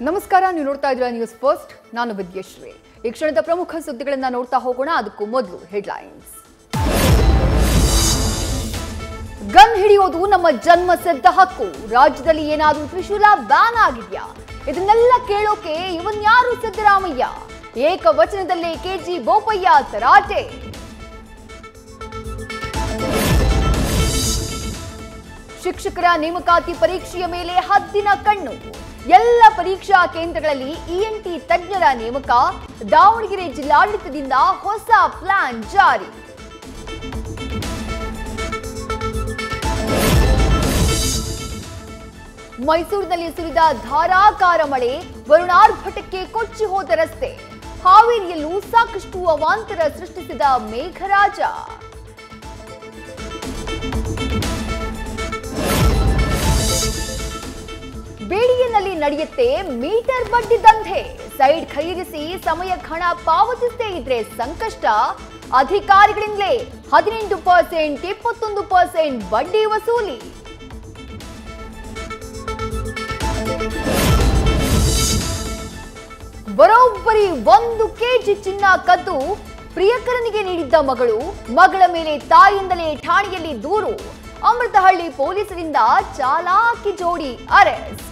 ನಮಸ್ಕಾರ ನೀವು ನೋಡ್ತಾ ಇದ್ದೀರಾ ನ್ಯೂಸ್ ಫಸ್ಟ್ ನಾನು ವಿದ್ಯಶ್ರೀ ಈ ಕ್ಷಣದ ಪ್ರಮುಖ ಸುದ್ದಿಗಳನ್ನ ನೋಡ್ತಾ ಹೋಗೋಣ ಅದಕ್ಕೂ ಮೊದಲು ಹೆಡ್ಲೈನ್ಸ್ ಗನ್ ಹಿಡಿಯೋದು ನಮ್ಮ ಜನ್ಮ ಸಿದ್ಧ ಹಕ್ಕು ರಾಜ್ಯದಲ್ಲಿ ಏನಾದ್ರೂ ತ್ರಿಶೂಲ ಬ್ಯಾನ್ ಆಗಿದ್ಯಾ ಇದನ್ನೆಲ್ಲ ಕೇಳೋಕೆ ಇವನ್ಯಾರು ಸಿದ್ದರಾಮಯ್ಯ ಏಕವಚನದಲ್ಲೇ ಕೆಜಿ ಬೋಪಯ್ಯ ತರಾಟೆ ಶಿಕ್ಷಕರ ನೇಮಕಾತಿ ಪರೀಕ್ಷೆಯ ಮೇಲೆ ಹದ್ದಿನ ಕಣ್ಣು ಎಲ್ಲ ಪರೀಕ್ಷಾ ಕೇಂದ್ರಗಳಲ್ಲಿ ಇಎನ್ಟಿ ತಜ್ಞರ ನೇಮಕ ದಾವಣಗೆರೆ ಜಿಲ್ಲಾಡಳಿತದಿಂದ ಹೊಸ ಪ್ಲಾನ್ ಜಾರಿ ಮೈಸೂರಿನಲ್ಲಿ ಸುರಿದ ಧಾರಾಕಾರ ಮಳೆ ವರುಣಾರ್ಭಟಕ್ಕೆ ಕೊಚ್ಚಿ ಹೋದ ರಸ್ತೆ ಹಾವೇರಿಯಲ್ಲೂ ಸಾಕಷ್ಟು ಅವಾಂತರ ಸೃಷ್ಟಿಸಿದ ಮೇಘರಾಜ ಬೇಡಿಗೆನಲ್ಲಿ ನಡೆಯುತ್ತೆ ಮೀಟರ್ ಬಡ್ಡಿ ದಂಧೆ ಸೈಡ್ ಖರೀದಿಸಿ ಸಮಯಕ್ಕೆ ಹಣ ಪಾವತಿಸದೇ ಇದ್ರೆ ಸಂಕಷ್ಟ ಅಧಿಕಾರಿಗಳಿಂದಲೇ ಹದಿನೆಂಟು ಪರ್ಸೆಂಟ್ ಇಪ್ಪತ್ತೊಂದು ಪರ್ಸೆಂಟ್ ಬಡ್ಡಿ ವಸೂಲಿ ಬರೋಬ್ಬರಿ ಒಂದು ಕೆಜಿ ಚಿನ್ನ ಕದ್ದು ಪ್ರಿಯಕರನಿಗೆ ನೀಡಿದ್ದ ಮಗಳು ಮಗಳ ಮೇಲೆ ತಾಯಿಯಿಂದಲೇ ಠಾಣೆಯಲ್ಲಿ ದೂರು ಅಮೃತಹಳ್ಳಿ ಪೊಲೀಸರಿಂದ ಚಾಲಾಕಿ ಜೋಡಿ ಅರೆಸ್ಟ್